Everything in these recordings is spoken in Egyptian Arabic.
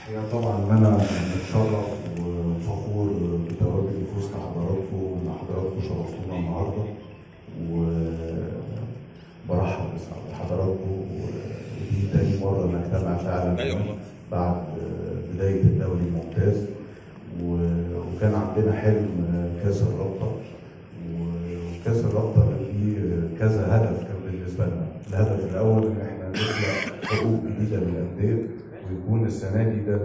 الحقيقة طبعا إن أنا متشرف وفخور بتواجدي في وسط حضراتكم وإن حضراتكم شرفتونا النهاردة وبرحب بحضراتكم ودي تاني مرة نجتمع فعلا أيوة والله. بعد بداية الدوري الممتاز و- وكان عندنا حلم كأس الرابطة وكأس الرابطة ليه كذا هدف كان بالنسبة لنا الهدف الأول إن إحنا نخلق حقوق جديدة للأندية ويكون السنة دي ده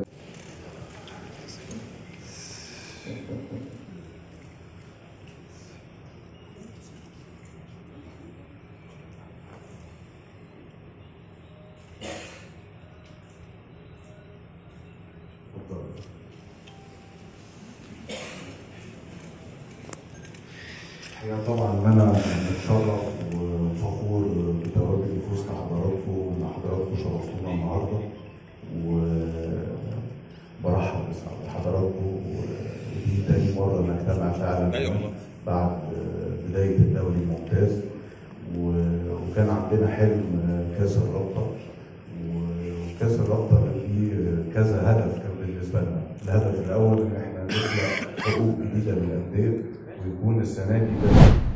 اتفضل. الحقيقة طبعا إن أنا متشرف وفخور بتواجدي في وسط حضراتكم وإن حضراتكم شرفتونا النهاردة وبرحب بحضراتكم ودي تاني مرة نجتمع فعلا أيوة والله. بعد بداية الدوري الممتاز و- وكان عندنا حلم كأس الرابطة وكأس الرابطة ليه كذا هدف كان بالنسبة لنا الهدف الأول إن إحنا نخلق حقوق جديدة للأندية ويكون السنة دي ده